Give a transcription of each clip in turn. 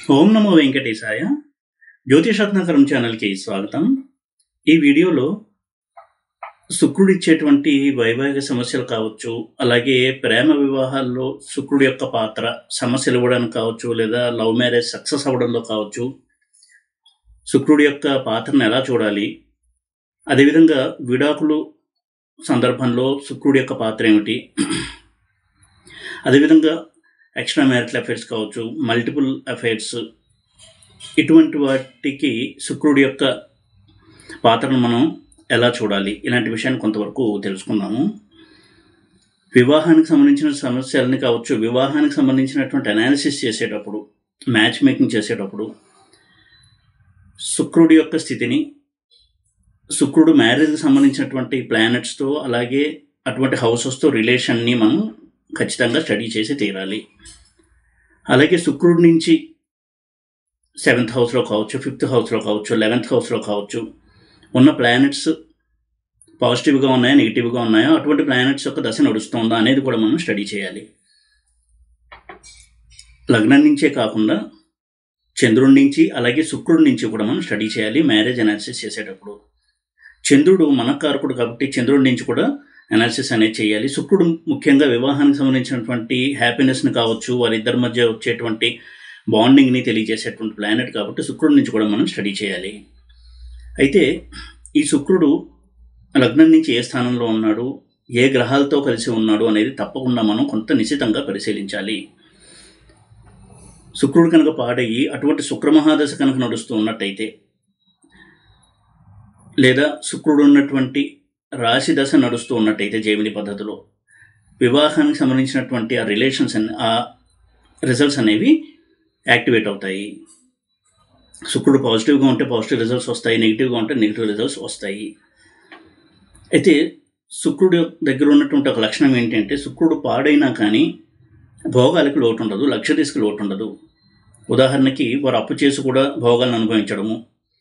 ఓం నమో వెంకటేశాయ జ్యోతిషాత్మకరం ఛానల్కి స్వాగతం ఈ వీడియోలో శుక్రుడు ఇచ్చేటువంటి వైవాహిక సమస్యలు కావచ్చు అలాగే ప్రేమ వివాహాల్లో శుక్రుడు యొక్క పాత్ర సమస్యలు ఇవ్వడానికి కావచ్చు లేదా లవ్ మ్యారేజ్ సక్సెస్ అవ్వడంలో కావచ్చు శుక్రుడి యొక్క పాత్రను ఎలా చూడాలి అదేవిధంగా విడాకులు సందర్భంలో శుక్రుడి యొక్క పాత్ర ఏమిటి అదేవిధంగా ఎక్స్ట్రా మ్యారిటల్ అఫైర్స్ కావచ్చు మల్టిపుల్ అఫైర్స్ ఇటువంటి వాటికి శుక్రుడి యొక్క పాత్రను మనం ఎలా చూడాలి ఇలాంటి విషయాన్ని కొంతవరకు తెలుసుకుందాము వివాహానికి సంబంధించిన సమస్యలని కావచ్చు వివాహానికి సంబంధించినటువంటి అనాలిసిస్ చేసేటప్పుడు మ్యాచ్ మేకింగ్ చేసేటప్పుడు శుక్రుడి యొక్క స్థితిని శుక్రుడు మ్యారేజ్కి సంబంధించినటువంటి ప్లానెట్స్తో అలాగే అటువంటి హౌసెస్తో రిలేషన్ని మనం ఖచ్చితంగా స్టడీ చేసి తీరాలి అలాగే శుక్రుడి నుంచి సెవెంత్ హౌస్లో కావచ్చు ఫిఫ్త్ హౌస్లో కావచ్చు లెవెన్త్ హౌస్లో కావచ్చు ఉన్న ప్లానెట్స్ పాజిటివ్గా ఉన్నాయా నెగిటివ్గా ఉన్నాయా అటువంటి ప్లానెట్స్ యొక్క దశ నడుస్తుందా అనేది కూడా మనం స్టడీ చేయాలి లగ్నం నుంచే కాకుండా చంద్రుడి నుంచి అలాగే శుక్రుడి నుంచి కూడా మనం స్టడీ చేయాలి మ్యారేజ్ అనాలిసిస్ చేసేటప్పుడు చంద్రుడు మనకారకుడు కాబట్టి చంద్రుడి నుంచి కూడా అనాలిసిస్ అనేది చేయాలి శుక్రుడు ముఖ్యంగా వివాహానికి సంబంధించినటువంటి హ్యాపీనెస్ని కావచ్చు వారిద్దరి మధ్య వచ్చేటువంటి బాండింగ్ని తెలియజేసేటువంటి ప్లానెట్ కాబట్టి శుక్రుడి నుంచి కూడా మనం స్టడీ చేయాలి అయితే ఈ శుక్రుడు లగ్నం నుంచి ఏ స్థానంలో ఉన్నాడు ఏ గ్రహాలతో కలిసి ఉన్నాడు అనేది తప్పకుండా మనం కొంత నిశ్చితంగా పరిశీలించాలి శుక్రుడు కనుక పాడయ్యి అటువంటి శుక్రమహాదశ కనుక నడుస్తూ ఉన్నట్టయితే లేదా శుక్రుడు ఉన్నటువంటి రాశి దశ నడుస్తూ ఉన్నట్టయితే జైమిని పద్ధతిలో వివాహానికి సంబంధించినటువంటి ఆ రిలేషన్స్ అనే ఆ రిజల్ట్స్ అనేవి యాక్టివేట్ అవుతాయి శుక్రుడు పాజిటివ్గా ఉంటే పాజిటివ్ రిజల్ట్స్ వస్తాయి నెగిటివ్గా ఉంటే నెగిటివ్ రిజల్ట్స్ వస్తాయి అయితే శుక్రుడు దగ్గర ఉన్నటువంటి ఒక లక్షణం ఏంటంటే శుక్రుడు పాడైనా కానీ భోగాలకి లోటు ఉండదు లగ్జరీస్కి లోటు ఉండదు ఉదాహరణకి వారు అప్పు చేసి కూడా భోగాలను అనుభవించడము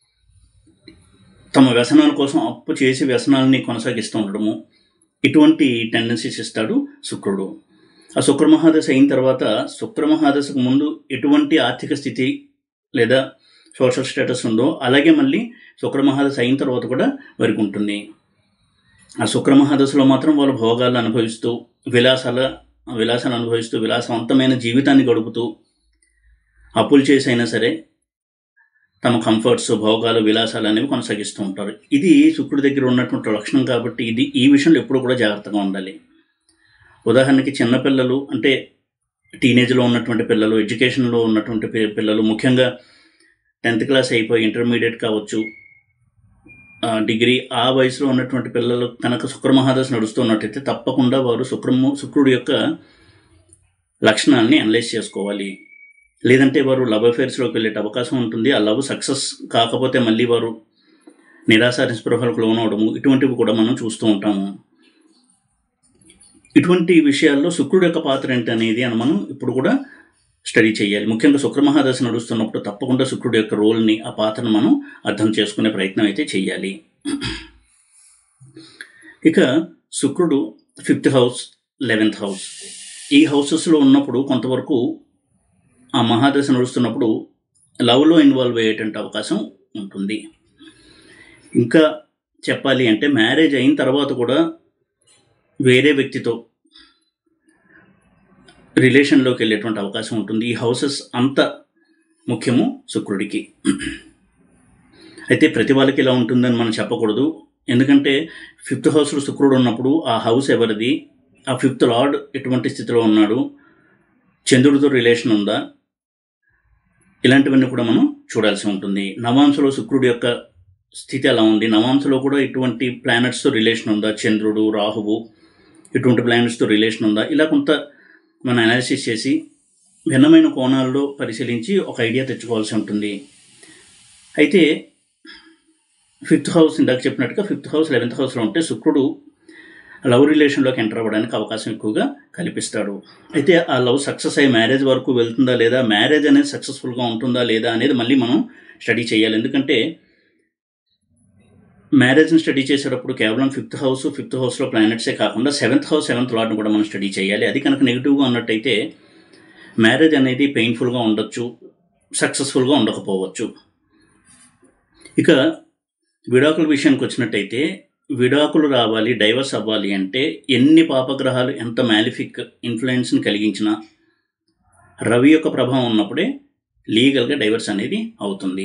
తమ వ్యసనాల కోసం అప్పు చేసి వ్యసనాలని కొనసాగిస్తూ ఉండడము ఇటువంటి టెండెన్సీస్ ఇస్తాడు శుక్రుడు ఆ శుక్రమహాదశ అయిన తర్వాత శుక్రమహాదశకు ముందు ఎటువంటి ఆర్థిక స్థితి లేదా సోషల్ స్టేటస్ ఉందో అలాగే మళ్ళీ శుక్రమహాదశ అయిన తర్వాత కూడా వారికి ఉంటుంది ఆ శుక్రమహాదశలో మాత్రం వాళ్ళు భోగాలు అనుభవిస్తూ విలాసాల విలాసాలు అనుభవిస్తూ విలాసవంతమైన జీవితాన్ని గడుపుతూ అప్పులు చేసి అయినా సరే తమ కంఫర్ట్స్ భోగాలు విలాసాలు అనేవి కొనసాగిస్తూ ఉంటారు ఇది శుక్రుడి దగ్గర ఉన్నటువంటి లక్షణం కాబట్టి ఇది ఈ విషయంలో ఎప్పుడు కూడా జాగ్రత్తగా ఉండాలి ఉదాహరణకి చిన్నపిల్లలు అంటే టీనేజ్లో ఉన్నటువంటి పిల్లలు ఎడ్యుకేషన్లో ఉన్నటువంటి పి- పిల్లలు ముఖ్యంగా టెన్త్ క్లాస్ అయిపోయి ఇంటర్మీడియట్ కావచ్చు ఆ, డిగ్రీ ఆ వయసులో ఉన్నటువంటి పిల్లలు కనుక శుక్రమహాదశ నడుస్తున్నట్టయితే తప్పకుండా వారు శుక్రము శుక్రుడి యొక్క లక్షణాలని అనలైజ్ చేసుకోవాలి లేదంటే వారు లవ్ అఫేర్స్లోకి వెళ్ళే అవకాశం ఉంటుంది ఆ లవ్ సక్సెస్ కాకపోతే మళ్ళీ వారు నిరాశ నిస్పృహలకు లోనవడము ఇటువంటివి కూడా మనం చూస్తూ ఉంటాము ఇటువంటి విషయాల్లో శుక్రుడు యొక్క పాత్ర ఏంటి అనేది అని మనం ఇప్పుడు కూడా స్టడీ చేయాలి ముఖ్యంగా శుక్రమహాదశ నడుస్తున్నప్పుడు తప్పకుండా శుక్రుడు యొక్క రోల్ని ఆ పాత్రను మనం అర్థం చేసుకునే ప్రయత్నం అయితే చేయాలి ఇక శుక్రుడు ఫిఫ్త్ హౌస్ లెవెన్త్ హౌస్ ఈ హౌసెస్లో ఉన్నప్పుడు కొంతవరకు ఆ మహాదశ నడుస్తున్నప్పుడు లవ్లో ఇన్వాల్వ్ అయ్యేటువంటి అవకాశం ఉంటుంది ఇంకా చెప్పాలి అంటే మ్యారేజ్ అయిన తర్వాత కూడా వేరే వ్యక్తితో రిలేషన్లోకి వెళ్ళేటువంటి అవకాశం ఉంటుంది ఈ హౌసెస్ అంత ముఖ్యము శుక్రుడికి అయితే ప్రతి వాళ్ళకి ఇలా ఉంటుందని మనం చెప్పకూడదు ఎందుకంటే ఫిఫ్త్ హౌస్లో శుక్రుడు ఉన్నప్పుడు ఆ హౌస్ ఎవరిది ఆ ఫిఫ్త్ లార్డ్ ఎటువంటి స్థితిలో ఉన్నాడు చంద్రుడితో రిలేషన్ ఉందా ఇలాంటివన్నీ కూడా మనం చూడాల్సి ఉంటుంది నవాంశలో శుక్రుడి యొక్క స్థితి ఎలా ఉంది నవాంశలో కూడా ఇటువంటి ప్లానెట్స్తో రిలేషన్ ఉందా చంద్రుడు రాహువు ఇటువంటి ప్లానెట్స్తో రిలేషన్ ఉందా ఇలా కొంత మనం అనాలిసిస్ చేసి భిన్నమైన కోణాల్లో పరిశీలించి ఒక ఐడియా తెచ్చుకోవాల్సి ఉంటుంది అయితే ఫిఫ్త్ హౌస్ ఇందాక చెప్పినట్టుగా ఫిఫ్త్ హౌస్ లెవెన్త్ హౌస్లో ఉంటే శుక్రుడు లవ్ రిలేషన్లోకి ఎంటర్ అవ్వడానికి అవకాశం ఎక్కువగా కల్పిస్తాడు అయితే ఆ లవ్ సక్సెస్ అయ్యి మ్యారేజ్ వరకు వెళ్తుందా లేదా మ్యారేజ్ అనేది సక్సెస్ఫుల్గా ఉంటుందా లేదా అనేది మళ్ళీ మనం స్టడీ చేయాలి ఎందుకంటే మ్యారేజ్ని స్టడీ చేసేటప్పుడు కేవలం ఫిఫ్త్ హౌస్ ఫిఫ్త్ హౌస్లో ప్లానెట్సే కాకుండా సెవెంత్ హౌస్ సెవెంత్ లాట్ని కూడా మనం స్టడీ చేయాలి అది కనుక నెగిటివ్గా ఉన్నట్టయితే మ్యారేజ్ అనేది పెయిన్ఫుల్గా ఉండొచ్చు సక్సెస్ఫుల్గా ఉండకపోవచ్చు ఇక విడాకుల విషయానికి వచ్చినట్టయితే విడాకులు రావాలి డైవర్స్ అవ్వాలి అంటే ఎన్ని పాపగ్రహాలు ఎంత మ్యాలిఫిక్ ఇన్ఫ్లుయెన్స్ని కలిగించినా రవి యొక్క ప్రభావం ఉన్నప్పుడే లీగల్గా డైవర్స్ అనేది అవుతుంది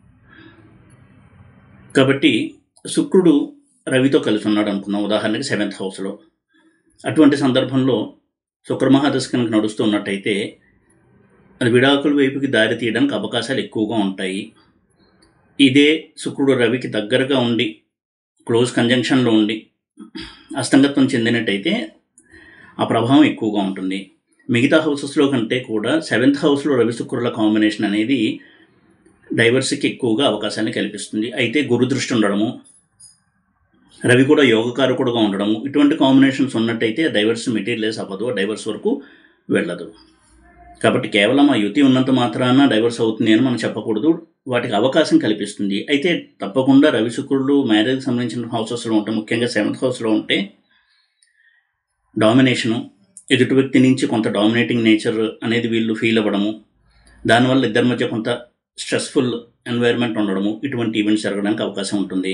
కాబట్టి శుక్రుడు రవితో కలిసి ఉన్నాడు అనుకుందాం ఉదాహరణకి సెవెంత్ హౌస్లో అటువంటి సందర్భంలో శుక్రమహాదశ కనుక నడుస్తూ ఉన్నట్టయితే అది విడాకుల వైపుకి దారి తీయడానికి అవకాశాలు ఎక్కువగా ఉంటాయి ఇదే శుక్రుడు రవికి దగ్గరగా ఉండి క్లోజ్ కంజంక్షన్లో ఉండి అస్తంగత్వం చెందినట్టయితే ఆ ప్రభావం ఎక్కువగా ఉంటుంది మిగతా హౌసెస్లో కంటే కూడా సెవెంత్ హౌస్లో రవి శుక్రుల కాంబినేషన్ అనేది డైవర్స్కి ఎక్కువగా అవకాశాన్ని కల్పిస్తుంది అయితే గురు దృష్టి ఉండడము రవి కూడా యోగకారకుడుగా ఉండడము ఇటువంటి కాంబినేషన్స్ ఉన్నట్టయితే డైవర్స్ మెటీరియల్స్ అవ్వదు డైవర్స్ వరకు వెళ్ళదు కాబట్టి కేవలం ఆ యుతి ఉన్నంత మాత్రాన డైవర్స్ అవుతుంది అని మనం చెప్పకూడదు వాటికి అవకాశం కల్పిస్తుంది అయితే తప్పకుండా రవి శుక్రుడు మ్యారేజ్కి సంబంధించిన హౌసెస్లో ఉంటే ముఖ్యంగా సెవెంత్ హౌస్లో ఉంటే డామినేషను ఎదుటి వ్యక్తి నుంచి కొంత డామినేటింగ్ నేచర్ అనేది వీళ్ళు ఫీల్ అవ్వడము దానివల్ల ఇద్దరి మధ్య కొంత స్ట్రెస్ఫుల్ ఎన్వైర్న్మెంట్ ఉండడము ఇటువంటి ఈవెంట్స్ జరగడానికి అవకాశం ఉంటుంది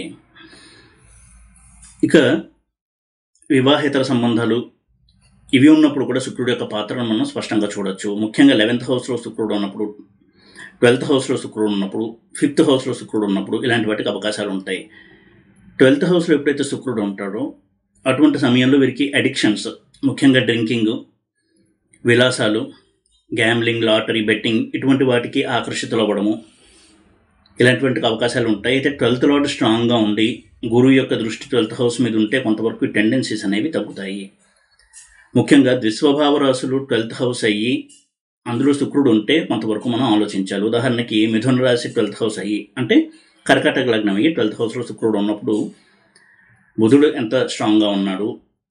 ఇక వివాహేతర సంబంధాలు ఇవి ఉన్నప్పుడు కూడా శుక్రుడు యొక్క పాత్రను మనం స్పష్టంగా చూడొచ్చు ముఖ్యంగా లెవెన్త్ హౌస్లో శుక్రుడు ఉన్నప్పుడు ట్వెల్త్ హౌస్లో శుక్రుడు ఉన్నప్పుడు ఫిఫ్త్ హౌస్లో శుక్రుడు ఉన్నప్పుడు ఇలాంటి వాటికి అవకాశాలు ఉంటాయి ట్వెల్త్ హౌస్లో ఎప్పుడైతే శుక్రుడు ఉంటాడో అటువంటి సమయంలో వీరికి అడిక్షన్స్ ముఖ్యంగా డ్రింకింగ్ విలాసాలు గ్యామ్లింగ్ లాటరీ బెట్టింగ్ ఇటువంటి వాటికి ఆకర్షితులు అవ్వడము ఇలాంటివంటి అవకాశాలు ఉంటాయి అయితే ట్వెల్త్ లాట్ స్ట్రాంగ్గా ఉండి గురువు యొక్క దృష్టి ట్వెల్త్ హౌస్ మీద ఉంటే కొంతవరకు టెండెన్సీస్ అనేవి తగ్గుతాయి ముఖ్యంగా ద్విస్వభావ రాశులు ట్వెల్త్ హౌస్ అయ్యి అందులో శుక్రుడు ఉంటే కొంతవరకు మనం ఆలోచించాలి ఉదాహరణకి మిథున రాశి ట్వెల్త్ హౌస్ అయ్యి అంటే కర్కాటక లగ్నం అయ్యి ట్వెల్త్ హౌస్లో శుక్రుడు ఉన్నప్పుడు బుధుడు ఎంత స్ట్రాంగ్గా ఉన్నాడు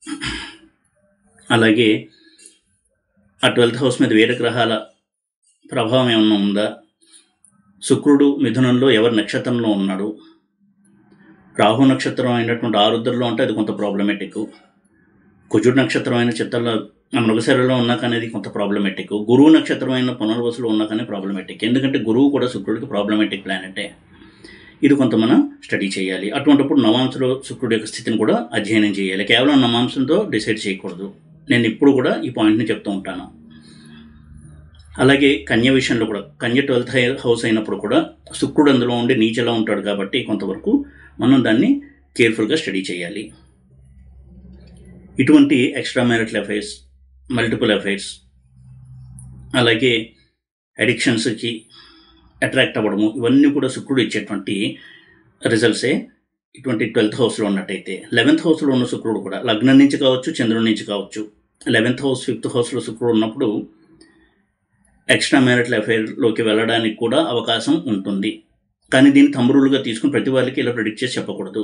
అలాగే ఆ ట్వెల్త్ హౌస్ మీద వేరే గ్రహాల ప్రభావం ఏమన్నా ఉందా శుక్రుడు మిథునంలో ఎవరి నక్షత్రంలో ఉన్నాడు రాహు నక్షత్రం అయినటువంటి ఆరుద్రలో ఉంటే అది కొంత ప్రాబ్లమేటిక్ కుజుడు నక్షత్రం అయిన చిత్తంలో మృగశరీరంలో ఉన్నా కానీ అది కొంత ప్రాబ్లమేటిక్ గురువు నక్షత్రం అయిన పునర్వసులో ఉన్నా కానీ ప్రాబ్లమేటిక్ ఎందుకంటే గురువు కూడా శుక్రుడికి ప్రాబ్లమేటిక్ ప్లానెటే ఇది కొంత మనం స్టడీ చేయాలి అటువంటిప్పుడు నవాంశలో శుక్రుడి యొక్క స్థితిని కూడా అధ్యయనం చేయాలి కేవలం నవాంశంతో డిసైడ్ చేయకూడదు నేను ఇప్పుడు కూడా ఈ పాయింట్ని చెప్తూ ఉంటాను అలాగే కన్య విషయంలో కూడా కన్య ట్వెల్త్ హౌస్ అయినప్పుడు కూడా శుక్రుడు అందులో ఉండి నీచలా ఉంటాడు కాబట్టి కొంతవరకు మనం దాన్ని కేర్ఫుల్గా స్టడీ చేయాలి ఇటువంటి extra marital affairs multiple affairs అలాగే అడిక్షన్స్కి అట్రాక్ట్ అవ్వడము ఇవన్నీ కూడా శుక్రుడు ఇచ్చేటువంటి రిజల్ట్సే ఇటువంటి ట్వెల్త్ హౌస్లో ఉన్నట్టయితే లెవెన్త్ హౌస్లో ఉన్న శుక్రుడు కూడా లగ్నం నుంచి కావచ్చు చంద్రుడి నుంచి కావచ్చు లెవెన్త్ హౌస్ ఫిఫ్త్ హౌస్లో శుక్రుడు ఉన్నప్పుడు ఎక్స్ట్రా మ్యారిటల్ అఫైర్లోకి వెళ్ళడానికి కూడా అవకాశం ఉంటుంది కానీ దీన్ని తమ్మురులుగా తీసుకుని ప్రతి వాళ్ళకి ఇలా ప్రిడిక్ట్ చేసి చెప్పకూడదు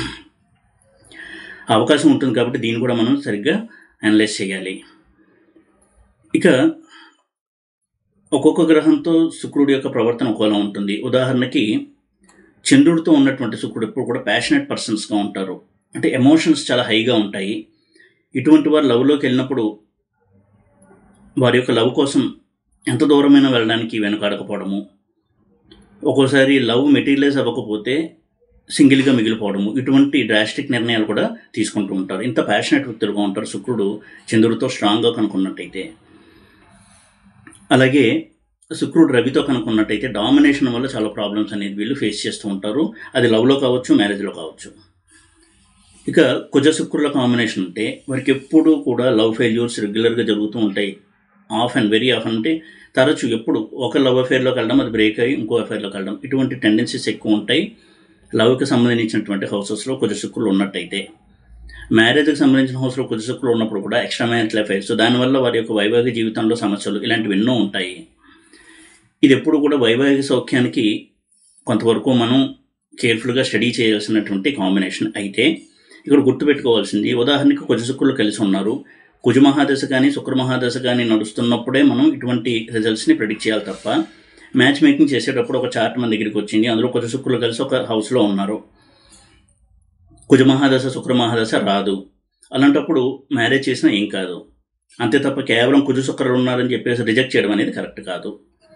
అవకాశం ఉంటుంది కాబట్టి దీన్ని కూడా మనం సరిగ్గా అనలైజ్ చేయాలి ఇక ఒక్కొక్క గ్రహంతో శుక్రుడి యొక్క ప్రవర్తన ఒకలా ఉంటుంది ఉదాహరణకి చంద్రుడితో ఉన్నటువంటి శుక్రుడు ఎప్పుడు కూడా ప్యాషనెట్ పర్సన్స్గా ఉంటారు అంటే ఎమోషన్స్ చాలా హైగా ఉంటాయి ఇటువంటి వారు లవ్లోకి వెళ్ళినప్పుడు వారి యొక్క లవ్ కోసం ఎంత దూరమైనా వెళ్ళడానికి వెనుకాడకపోవడము ఒక్కోసారి లవ్ మెటీరియలైజ్ అవ్వకపోతే సింగిల్గా మిగిలిపోవడము ఇటువంటి డ్రాస్టిక్ నిర్ణయాలు కూడా తీసుకుంటూ ఉంటారు ఇంత ప్యాషనెట్ వ్యక్తులుగా ఉంటారు శుక్రుడు చంద్రుడితో స్ట్రాంగ్గా కనుక్కున్నట్టయితే అలాగే శుక్రుడు రవితో కనుక్కున్నట్టయితే డామినేషన్ వల్ల చాలా ప్రాబ్లమ్స్ అనేది వీళ్ళు ఫేస్ చేస్తూ ఉంటారు అది లవ్లో కావచ్చు మ్యారేజ్లో కావచ్చు ఇక కుజ శుక్రుల కాంబినేషన్ ఉంటే వారికి ఎప్పుడూ కూడా లవ్ ఫెయిల్యూర్స్ రెగ్యులర్గా జరుగుతూ ఉంటాయి ఆఫ్ అండ్ వెరీ ఆఫ్ అంటే తరచు ఎప్పుడు ఒక లవ్ అఫేర్లోకి వెళ్ళడం అది బ్రేక్ అయ్యి ఇంకో అఫేర్లోకి వెళ్ళడం ఇటువంటి టెండెన్సీస్ ఎక్కువ ఉంటాయి లవ్కి సంబంధించినటువంటి హౌసెస్లో కొంచెం శుక్రులు ఉన్నట్టయితే మ్యారేజ్కి సంబంధించిన హౌస్లో కొంచెం శుక్రులు ఉన్నప్పుడు కూడా ఎక్స్ట్రా మ్యారిటల్ అఫైర్స్ దానివల్ల వారి యొక్క వైవాహిక జీవితంలో సమస్యలు ఇలాంటివి ఎన్నో ఉంటాయి ఇది ఎప్పుడు కూడా వైవాహిక సౌఖ్యానికి కొంతవరకు మనం కేర్ఫుల్గా స్టడీ చేయాల్సినటువంటి కాంబినేషన్ అయితే ఇక్కడ గుర్తుపెట్టుకోవాల్సింది ఉదాహరణకి కుజ శుక్రులు కలిసి ఉన్నారు కుజ మహాదశ కానీ శుక్ర మహాదశ కానీ నడుస్తున్నప్పుడే మనం ఇటువంటి రిజల్ట్స్ని ప్రిడిక్ట్ చేయాలి తప్ప మ్యాచ్ మేకింగ్ చేసేటప్పుడు ఒక చార్ట్ మన దగ్గరికి వచ్చింది అందులో కుజ శుక్రులు కలిసి ఒక హౌస్లో ఉన్నారు కుజ మహాదశ శుక్ర మహాదశ రాదు అలాంటప్పుడు మ్యారేజ్ చేసినా ఏం కాదు అంతే తప్ప కేవలం కుజ శుక్రులు ఉన్నారని చెప్పేసి రిజెక్ట్ చేయడం అనేది కరెక్ట్ కాదు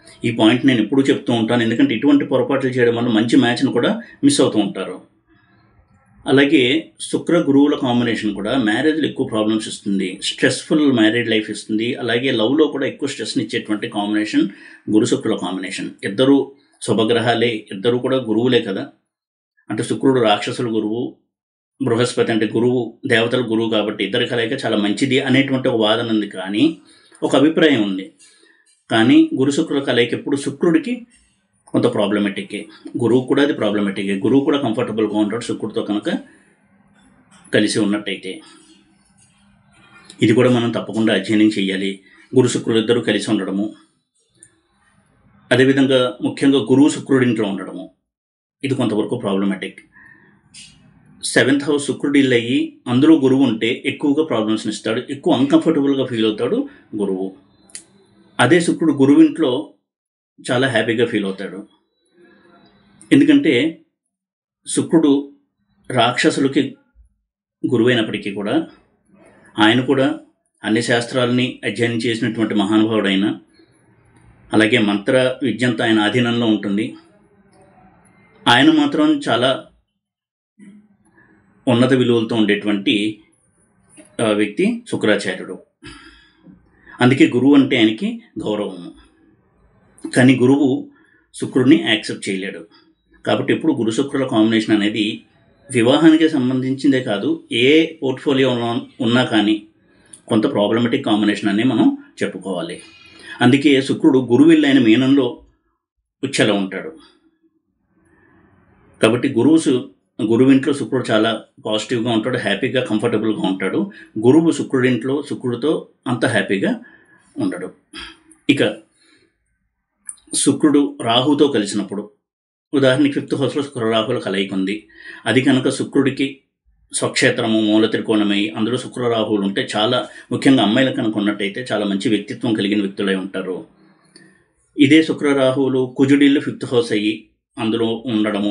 ఈ పాయింట్ నేను ఎప్పుడూ చెప్తూ ఉంటాను ఎందుకంటే ఇటువంటి పొరపాట్లు చేయడం వల్ల మంచి మ్యాచ్ను కూడా మిస్ అవుతూ ఉంటారు అలాగే శుక్ర గురువుల కాంబినేషన్ కూడా మ్యారేజ్లో ఎక్కువ ప్రాబ్లమ్స్ ఇస్తుంది స్ట్రెస్ఫుల్ మ్యారేజ్ లైఫ్ ఇస్తుంది అలాగే లవ్లో కూడా ఎక్కువ స్ట్రెస్ని ఇచ్చేటువంటి కాంబినేషన్ గురు శుక్రుల కాంబినేషన్ ఇద్దరు శుభగ్రహాలే ఇద్దరు కూడా గురువులే కదా అంటే శుక్రుడు రాక్షసుల గురువు బృహస్పతి అంటే గురువు దేవతల గురువు కాబట్టి ఇద్దరి కలయిక చాలా మంచిది అనేటువంటి ఒక వాదన ఉంది కానీ ఒక అభిప్రాయం ఉంది కానీ గురు శుక్రుల కలయిక ఎప్పుడు శుక్రుడికి కొంత ప్రాబ్లమెటిక్కే గురువు కూడా అది ప్రాబ్లమెటిక్కే గురువు కూడా కంఫర్టబుల్గా ఉంటాడు శుక్రుడితో కనుక కలిసి ఉన్నట్టయితే ఇది కూడా మనం తప్పకుండా అధ్యయనం చేయాలి గురు శుక్రులు ఇద్దరు కలిసి ఉండడము అదేవిధంగా ముఖ్యంగా గురువు శుక్రుడి ఇంట్లో ఉండడము ఇది కొంతవరకు ప్రాబ్లమాటిక్ సెవెంత్ హౌస్ శుక్రుడు ఇల్లు అయ్యి అందులో గురువు ఉంటే ఎక్కువగా ప్రాబ్లమ్స్ని ఇస్తాడు ఎక్కువ అన్కంఫర్టబుల్గా ఫీల్ అవుతాడు గురువు అదే శుక్రుడు గురువు ఇంట్లో చాలా హ్యాపీగా ఫీల్ అవుతాడు ఎందుకంటే శుక్రుడు రాక్షసులకి గురువైనప్పటికీ కూడా ఆయన కూడా అన్ని శాస్త్రాలని అధ్యయనం చేసినటువంటి మహానుభావుడైన అలాగే మంత్ర విద్యంతో ఆయన ఆధీనంలో ఉంటుంది ఆయన మాత్రం చాలా ఉన్నత విలువలతో ఉండేటువంటి ఆ, వ్యక్తి శుక్రాచార్యుడు అందుకే గురువు అంటే ఆయనకి గౌరవము కానీ గురువు శుక్రుడిని యాక్సెప్ట్ చేయలేడు కాబట్టి ఎప్పుడు గురు శుక్రుల కాంబినేషన్ అనేది వివాహానికి సంబంధించిందే కాదు ఏ పోర్ట్ఫోలియో ఉన్నా కానీ కొంత ప్రాబ్లమెటిక్ కాంబినేషన్ అని మనం చెప్పుకోవాలి అందుకే శుక్రుడు గురువిల్లైన మీనంలో ఉచ్చలో ఉంటాడు కాబట్టి గురువు సు- గురువు ఇంట్లో శుక్రుడు చాలా పాజిటివ్గా ఉంటాడు హ్యాపీగా కంఫర్టబుల్గా ఉంటాడు గురువు శుక్రుడి ఇంట్లో శుక్రుడితో అంత హ్యాపీగా ఉండడు ఇక శుక్రుడు రాహుతో కలిసినప్పుడు ఉదాహరణకి ఫిఫ్త్ హౌస్లో శుక్ర రాహుల కలయిక ఉంది అది కనుక శుక్రుడికి స్వక్షేత్రము మూల త్రికోణమై అందులో శుక్ర రాహువులు ఉంటే చాలా ముఖ్యంగా అమ్మాయిలు కనుక ఉన్నట్టయితే చాలా మంచి వ్యక్తిత్వం కలిగిన వ్యక్తులై ఉంటారు ఇదే శుక్ర రాహువులు కుజుడిల్లు ఫిఫ్త్ హౌస్ అయ్యి అందులో ఉండడము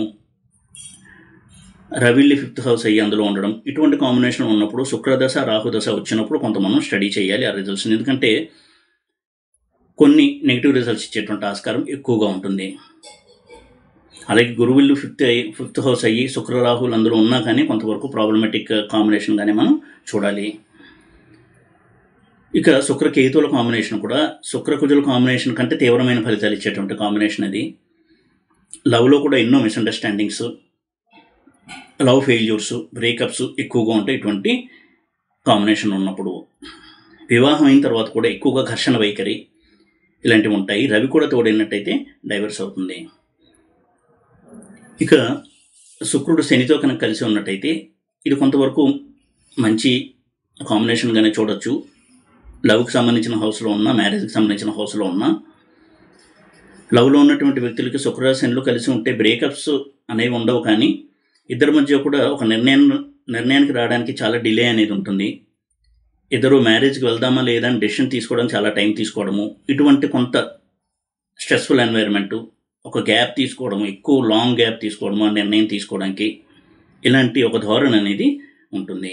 రవిల్లి ఫిఫ్త్ హౌస్ అయ్యి అందులో ఉండడం ఇటువంటి కాంబినేషన్ ఉన్నప్పుడు శుక్రదశ రాహుదశ వచ్చినప్పుడు కొంత మనం స్టడీ చేయాలి ఆ రిజల్ట్స్ని ఎందుకంటే కొన్ని నెగిటివ్ రిజల్ట్స్ ఇచ్చేటువంటి ఆస్కారం ఎక్కువగా ఉంటుంది అలాగే గురువులు ఫిఫ్త్ అయ్యి ఫిఫ్త్ హౌస్ అయ్యి శుక్ర రాహులు అందులో ఉన్నా కానీ కొంతవరకు ప్రాబ్లమెటిక్ కాంబినేషన్గానే మనం చూడాలి ఇక శుక్ర కేతువుల కాంబినేషన్ కూడా శుక్ర కుజుల కాంబినేషన్ కంటే తీవ్రమైన ఫలితాలు ఇచ్చేటువంటి కాంబినేషన్ అది లవ్లో కూడా ఎన్నో మిస్అండర్స్టాండింగ్స్ లవ్ ఫెయిల్యూర్స్ బ్రేకప్స్ ఎక్కువగా ఉంటాయి ఇటువంటి కాంబినేషన్ ఉన్నప్పుడు వివాహం అయిన తర్వాత కూడా ఎక్కువగా ఘర్షణ వైఖరి ఇలాంటివి ఉంటాయి రవి కూడా తోడైనట్టయితే డైవర్స్ అవుతుంది ఇక శుక్రుడు శనితో కనుక కలిసి ఉన్నట్టయితే ఇది కొంతవరకు మంచి కాంబినేషన్గానే చూడొచ్చు లవ్కి సంబంధించిన హౌస్లో ఉన్న మ్యారేజ్కి సంబంధించిన హౌస్లో ఉన్న లవ్లో ఉన్నటువంటి వ్యక్తులకి శుక్ర శనులు కలిసి ఉంటే బ్రేకప్స్ అనేవి ఉండవు కానీ ఇద్దరి మధ్య కూడా ఒక నిర్ణయం నిర్ణయానికి రావడానికి చాలా డిలే అనేది ఉంటుంది ఇద్దరు మ్యారేజ్కి వెళ్దామా లేదా అని డెసిషన్ తీసుకోవడం చాలా టైం తీసుకోవడము ఇటువంటి కొంత స్ట్రెస్ఫుల్ ఎన్వైర్న్మెంట్ ఒక గ్యాప్ తీసుకోవడం ఎక్కువ లాంగ్ గ్యాప్ తీసుకోవడం ఆ నిర్ణయం తీసుకోవడానికి ఇలాంటి ఒక ధోరణి అనేది ఉంటుంది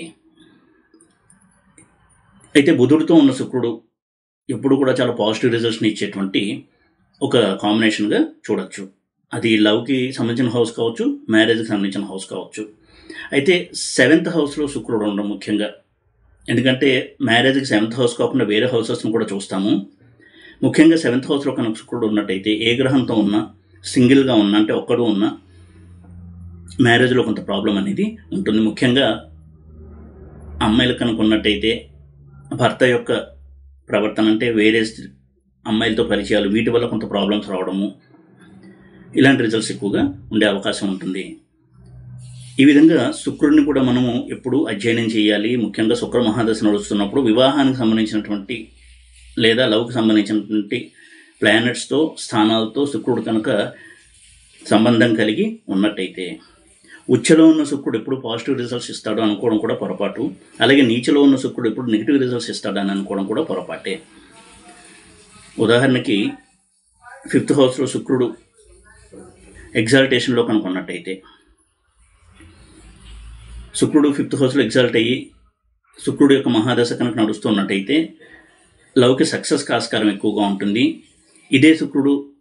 అయితే బుధుడితో ఉన్న శుక్రుడు ఎప్పుడు కూడా చాలా పాజిటివ్ రిజల్ట్స్ని ఇచ్చేటువంటి ఒక కాంబినేషన్గా చూడొచ్చు అది లవ్కి సంబంధించిన హౌస్ కావచ్చు మ్యారేజ్కి సంబంధించిన హౌస్ కావచ్చు అయితే సెవెంత్ హౌస్లో శుక్రుడు ఉండడం ముఖ్యంగా ఎందుకంటే మ్యారేజ్కి సెవెంత్ హౌస్ కాకుండా వేరే హౌసెస్ని కూడా చూస్తాము ముఖ్యంగా సెవెంత్ హౌస్లో కనుక శుక్రుడు ఉన్నట్టయితే ఏ గ్రహంతో ఉన్నా సింగిల్గా ఉన్నా అంటే ఒక్కడు ఉన్నా మ్యారేజ్లో కొంత ప్రాబ్లం అనేది ఉంటుంది ముఖ్యంగా అమ్మాయిలు కనుక ఉన్నట్టయితే భర్త యొక్క ప్రవర్తన అంటే వేరే స్త్రీ- అమ్మాయిలతో పరిచయాలు వీటి వల్ల కొంత ప్రాబ్లమ్స్ రావడము ఇలాంటి రిజల్ట్స్ ఎక్కువగా ఉండే అవకాశం ఉంటుంది ఈ విధంగా శుక్రుడిని కూడా మనము ఎప్పుడు అధ్యయనం చేయాలి ముఖ్యంగా శుక్ర మహాదశ నడుస్తున్నప్పుడు వివాహానికి సంబంధించినటువంటి లేదా లవ్కి సంబంధించినటువంటి ప్లానెట్స్తో స్థానాలతో శుక్రుడు కనుక సంబంధం కలిగి ఉన్నట్టయితే ఉచ్చలో ఉన్న శుక్రుడు ఎప్పుడు పాజిటివ్ రిజల్ట్స్ ఇస్తాడు అనుకోవడం కూడా పొరపాటు అలాగే నీచలో ఉన్న శుక్రుడు ఎప్పుడు నెగిటివ్ రిజల్ట్స్ ఇస్తాడు అని అనుకోవడం కూడా పొరపాటే ఉదాహరణకి ఫిఫ్త్ హౌస్లో శుక్రుడు ఎగ్జాల్టేషన్లో కనుక ఉన్నట్టయితే శుక్రుడు ఫిఫ్త్ హౌస్లో ఎగ్జాల్ట్ అయ్యి శుక్రుడు యొక్క మహాదశ కనుక నడుస్తున్నట్టయితే లవ్కి సక్సెస్ ఆస్కారం ఎక్కువగా ఉంటుంది ఇదే శుక్రుడు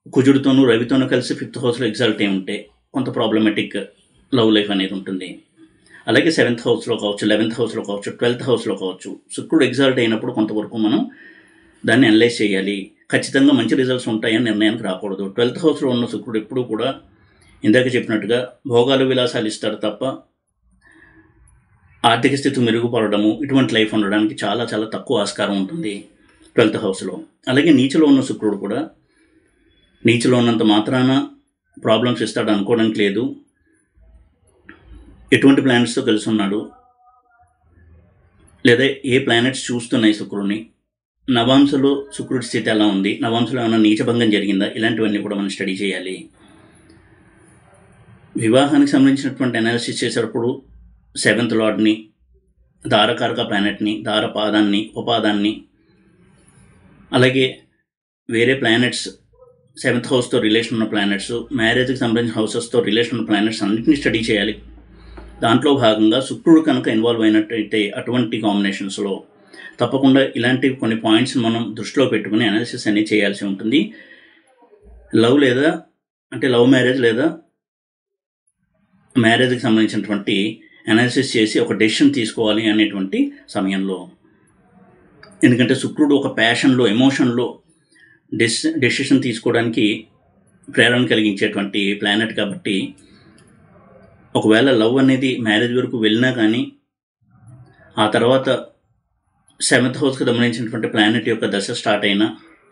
కుజుడితోనూ రవితోనూ కలిసి ఫిఫ్త్ హౌస్లో ఎగ్జాల్ట్ అయి ఉంటే కొంత ప్రాబ్లమెటిక్ లవ్ లైఫ్ అనేది ఉంటుంది అలాగే సెవెంత్ హౌస్లో కావచ్చు లెవెన్త్ హౌస్లో కావచ్చు ట్వెల్త్ హౌస్లో కావచ్చు శుక్రుడు ఎగ్జాల్ట్ అయినప్పుడు కొంతవరకు మనం దాన్ని అనలైజ్ చేయాలి ఖచ్చితంగా మంచి రిజల్ట్స్ ఉంటాయని నిర్ణయానికి రాకూడదు ట్వెల్త్ హౌస్లో ఉన్న శుక్రుడు ఎప్పుడూ కూడా ఇందాక చెప్పినట్టుగా భోగాలు విలాసాలు ఇస్తాడు తప్ప ఆర్థిక స్థితి మెరుగుపడడము ఇటువంటి లైఫ్ ఉండడానికి చాలా చాలా తక్కువ ఆస్కారం ఉంటుంది ట్వెల్త్ హౌస్లో అలాగే నీచలో ఉన్న శుక్రుడు కూడా నీచలో ఉన్నంత మాత్రాన ప్రాబ్లమ్స్ ఇస్తాడు అనుకోవడానికి లేదు ఎటువంటి ప్లానెట్స్తో కలిసి ఉన్నాడు లేదా ఏ ప్లానెట్స్ చూస్తున్నాయి శుక్రుడిని నవాంశలో శుక్రుడి స్థితి ఎలా ఉంది నవాంశలో ఏమైనా నీచభంగం జరిగిందా ఇలాంటివన్నీ కూడా మనం స్టడీ చేయాలి వివాహానికి సంబంధించినటువంటి అనాలిసిస్ చేసేటప్పుడు సెవెంత్ లార్డ్ని దారకారక ప్లానెట్ని దారపాదాన్ని ఉపపాదాన్ని అలాగే వేరే ప్లానెట్స్ సెవెంత్ హౌస్తో రిలేషన్ ఉన్న ప్లానెట్స్ మ్యారేజ్కి సంబంధించిన హౌసెస్తో రిలేషన్ ఉన్న ప్లానెట్స్ అన్నింటినీ స్టడీ చేయాలి దాంట్లో భాగంగా శుక్రుడు కనుక ఇన్వాల్వ్ అయినట్టయితే అటువంటి కాంబినేషన్స్లో తప్పకుండా ఇలాంటి కొన్ని పాయింట్స్ మనం దృష్టిలో పెట్టుకుని అనాలిసిస్ అనేది చేయాల్సి ఉంటుంది లవ్ లేదా అంటే లవ్ మ్యారేజ్ లేదా మ్యారేజ్కి సంబంధించినటువంటి అనాలిసిస్ చేసి ఒక డెసిషన్ తీసుకోవాలి అనేటువంటి సమయంలో ఎందుకంటే శుక్రుడు ఒక ప్యాషన్లో ఎమోషన్లో డెస్ డెసిషన్ తీసుకోవడానికి ప్రేరణ కలిగించేటువంటి ప్లానెట్ కాబట్టి ఒకవేళ లవ్ అనేది మ్యారేజ్ వరకు వెళ్ళినా కానీ ఆ తర్వాత సెవెంత్ హౌస్కి సంబంధించినటువంటి ప్లానెట్ యొక్క దశ స్టార్ట్ అయినా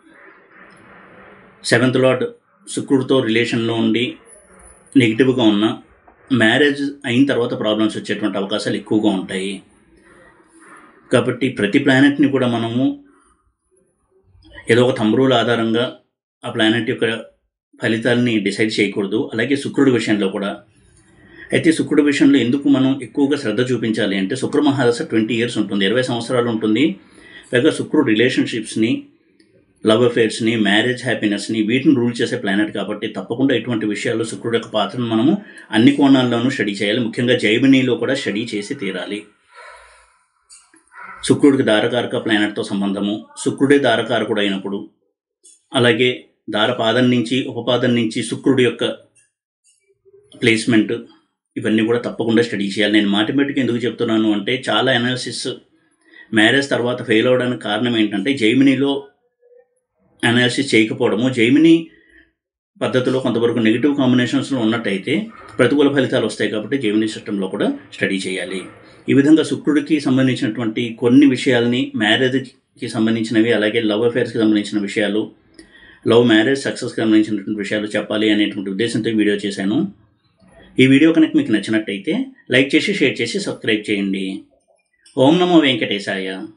సెవెంత్ లార్డ్ శుక్రుడితో రిలేషన్లో ఉండి నెగిటివ్గా ఉన్న మ్యారేజ్ అయిన తర్వాత ప్రాబ్లమ్స్ వచ్చేటువంటి అవకాశాలు ఎక్కువగా ఉంటాయి కాబట్టి ప్రతి ప్లానెట్ని కూడా మనము ఏదో ఒక తంబ్రూల ఆధారంగా ఆ ప్లానెట్ యొక్క ఫలితాలని డిసైడ్ చేయకూడదు అలాగే శుక్రుడి విషయంలో కూడా అయితే శుక్రుడి విషయంలో ఎందుకు మనం ఎక్కువగా శ్రద్ధ చూపించాలి అంటే శుక్ర మహాదశ ట్వంటీ ఇయర్స్ ఉంటుంది ఇరవై సంవత్సరాలు ఉంటుంది పైగా శుక్రుడు రిలేషన్షిప్స్ని లవ్ అఫేర్స్ని మ్యారేజ్ హ్యాపీనెస్ని వీటిని రూల్ చేసే ప్లానెట్ కాబట్టి తప్పకుండా ఇటువంటి విషయాల్లో శుక్రుడు యొక్క పాత్రను మనము అన్ని కోణాల్లోనూ స్టడీ చేయాలి ముఖ్యంగా జైమినీలో కూడా స్టడీ చేసి తీరాలి శుక్రుడికి దారకారక ప్లానెట్తో సంబంధము శుక్రుడే దారకారకుడు అయినప్పుడు అలాగే దారపాదం నుంచి ఉపపాదం నుంచి శుక్రుడి యొక్క ప్లేస్మెంట్ ఇవన్నీ కూడా తప్పకుండా స్టడీ చేయాలి నేను మాథమెటిక్ ఎందుకు చెప్తున్నాను అంటే చాలా అనాలిసిస్ మ్యారేజ్ తర్వాత ఫెయిల్ అవడానికి కారణం ఏంటంటే జైమినీలో అనాలిసిస్ చేయకపోవడము జైమిని పద్ధతిలో కొంతవరకు నెగిటివ్ కాంబినేషన్స్లో ఉన్నట్టయితే ప్రతికూల ఫలితాలు వస్తాయి కాబట్టి జైమిని సిస్టంలో కూడా స్టడీ చేయాలి ఈ విధంగా శుక్రుడికి సంబంధించినటువంటి కొన్ని విషయాల్ని మ్యారేజ్కి సంబంధించినవి అలాగే లవ్ అఫేర్స్కి సంబంధించిన విషయాలు లవ్ మ్యారేజ్ సక్సెస్కి సంబంధించినటువంటి విషయాలు చెప్పాలి అనేటువంటి ఉద్దేశంతో ఈ వీడియో చేశాను ఈ వీడియో కనుక మీకు నచ్చినట్టయితే లైక్ చేసి షేర్ చేసి సబ్స్క్రైబ్ చేయండి ఓం నమో వెంకటేశాయ